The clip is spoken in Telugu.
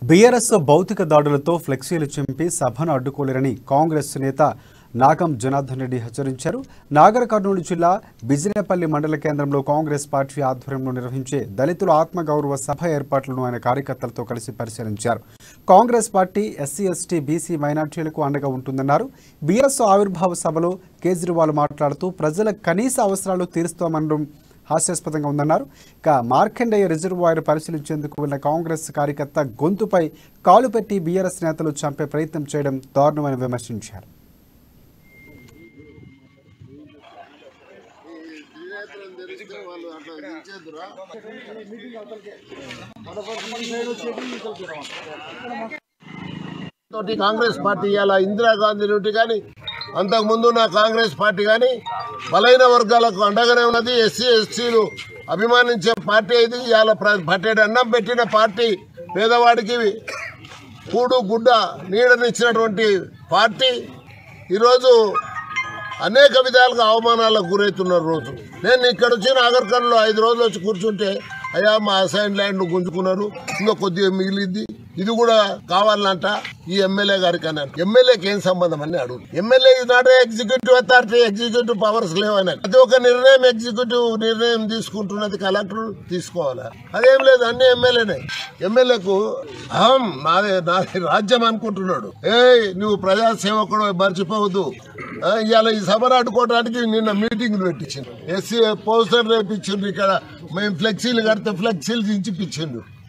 బీఆర్ఎస్ భౌతిక దాడులతో ఫ్లెక్సీలు చింపి సభను అడ్డుకోలేరని కాంగ్రెస్ నేత నాగం జనార్దన్ రెడ్డి హెచ్చరించారు నాగర్ కర్నూలు జిల్లా బిజినేపల్లి మండల కేంద్రంలో కాంగ్రెస్ పార్టీ ఆధ్వర్యంలో నిర్వహించే దళితుల ఆత్మగౌరవ సభ ఏర్పాట్లను ఆయన కార్యకర్తలతో కలిసి పరిశీలించారు Congress party SC ST BC మైనార్టీలకు అండగా ఉంటుందన్నారు బీఆర్ఎస్ ఆవిర్భావ సభలో కేజ్రీవాల్ మాట్లాడుతూ ప్రజల కనీస అవసరాలు తీరుస్తామనడం హాస్యాస్పదంగా ఉందన్నారు ఇక మార్కండేయ రిజర్వాయర్ పరిశీలించేందుకు వెళ్లిన కాంగ్రెస్ కార్యకర్త గొంతుపై కాలు పెట్టి బీఆర్ఎస్ నేతలు చంపే ప్రయత్నం చేయడం దారుణమని విమర్శించారు తోటి కాంగ్రెస్ పార్టీ ఇలా ఇందిరాగాంధీ నుండి కానీ అంతకుముందు నా కాంగ్రెస్ పార్టీ కానీ బలైన వర్గాలకు అండగానే ఉన్నది ఎస్సీ ఎస్టీలు అభిమానించే పార్టీ ఇది ఇవాళ ప్ర- పట్టేడు అన్నం పెట్టిన పార్టీ పేదవాడికి కూడు గుడ్డ నీడనిచ్చినటువంటి పార్టీ ఈరోజు అనేక విధాలుగా అవమానాలకు గురవుతున్నారు రోజు నేను ఇక్కడ వచ్చి నాగర్కర్లో ఐదు రోజులు వచ్చి కూర్చుంటే అయ్యా మా అసైన్ ల్యాండ్ గుంజుకున్నారు ఇంకా కొద్దిగా మిగిలింది ఇది కూడా కావాలంట ఈ ఎమ్మెల్యే గారికి అన్నారు ఎమ్మెల్యేకి ఏం సంబంధం అని అడుగు MLA is not executive authority executive powers లేవని ప్రతి ఒక్క నిర్ణయం ఎగ్జిక్యూటివ్ నిర్ణయం తీసుకుంటున్నది కలెక్టర్ తీసుకోవాలి అదేం లేదు అన్ని ఎమ్మెల్యేనే ఎమ్మెల్యేకు అహం నాదే నాది రాజ్యం అనుకుంటున్నాడు ఏయ్ నువ్వు ప్రజాసేవకుడు మర్చిపోవద్దు ఆ, ఇవాళ ఈ సభను అడ్డుకోవడానికి నిన్న మీటింగ్లు పెట్టించిండు ఎస్సీ పోస్టర్ రేపించిండ్రు ఇక్కడ మేము ఫ్లెక్సీలు కడితే ఫ్లెక్సీలు దించి పిచ్చిండు